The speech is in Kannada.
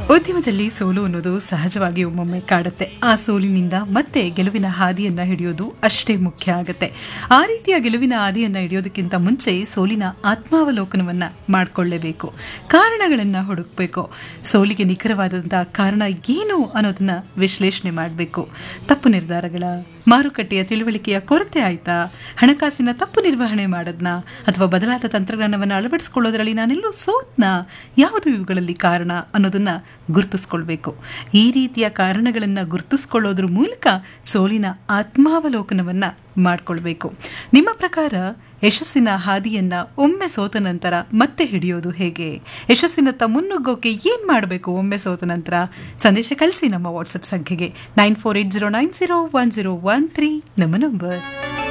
ಉದ್ಯಮದಲ್ಲಿ ಸೋಲು ಅನ್ನೋದು ಸಹಜವಾಗಿ ಒಮ್ಮೊಮ್ಮೆ ಕಾಡುತ್ತೆ ಆ ಸೋಲಿನಿಂದ ಮತ್ತೆ ಗೆಲುವಿನ ಹಾದಿಯನ್ನ ಹಿಡಿಯೋದು ಅಷ್ಟೇ ಮುಖ್ಯ ಆಗುತ್ತೆ ಆ ರೀತಿಯ ಗೆಲುವಿನ ಹಾದಿಯನ್ನ ಹಿಡಿಯೋದಕ್ಕಿಂತ ಮುಂಚೆ ಸೋಲಿನ ಆತ್ಮಾವಲೋಕನವನ್ನ ಮಾಡಿಕೊಳ್ಳೇಬೇಕು ಕಾರಣಗಳನ್ನ ಹುಡುಕ್ಬೇಕು ಸೋಲಿಗೆ ನಿಖರವಾದಂತಹ ಕಾರಣ ಏನು ಅನ್ನೋದನ್ನ ವಿಶ್ಲೇಷಣೆ ಮಾಡಬೇಕು ತಪ್ಪು ನಿರ್ಧಾರಗಳ ಮಾರುಕಟ್ಟೆಯ ತಿಳುವಳಿಕೆಯ ಕೊರತೆ ಆಯ್ತಾ ಹಣಕಾಸಿನ ತಪ್ಪು ನಿರ್ವಹಣೆ ಮಾಡದ್ನ ಅಥವಾ ಬದಲಾದ ತಂತ್ರಜ್ಞಾನವನ್ನು ಅಳವಡಿಸಿಕೊಳ್ಳೋದ್ರಲ್ಲಿ ನಾನೆಲ್ಲೂ ಸೋತ್ನ ಯಾವುದು ಇವುಗಳಲ್ಲಿ ಕಾರಣ ಅನ್ನೋದನ್ನ ಗುರುತಿಸ್ಕೊಳ್ಬೇಕು ಈ ರೀತಿಯ ಕಾರಣಗಳನ್ನ ಗುರುತಿಸ್ಕೊಳ್ಳೋದ್ರ ಮೂಲಕ ಸೋಲಿನ ಆತ್ಮಾವಲೋಕನವನ್ನ ಮಾಡ್ಕೊಳ್ಬೇಕು ನಿಮ್ಮ ಪ್ರಕಾರ ಯಶಸ್ಸಿನ ಹಾದಿಯನ್ನ ಒಮ್ಮೆ ಸೋತ ನಂತರ ಮತ್ತೆ ಹಿಡಿಯೋದು ಹೇಗೆ ಯಶಸ್ಸಿನತ್ತ ಮುನ್ನುಗ್ಗೋಕೆ ಏನ್ ಮಾಡಬೇಕು ಒಮ್ಮೆ ಸೋತ ನಂತರ ಸಂದೇಶ ಕಳಿಸಿ ನಮ್ಮ ವಾಟ್ಸಪ್ ಸಂಖ್ಯೆಗೆ nine four eight zero nine zero one zero one three ನಮ್ಮ ನಂಬರ್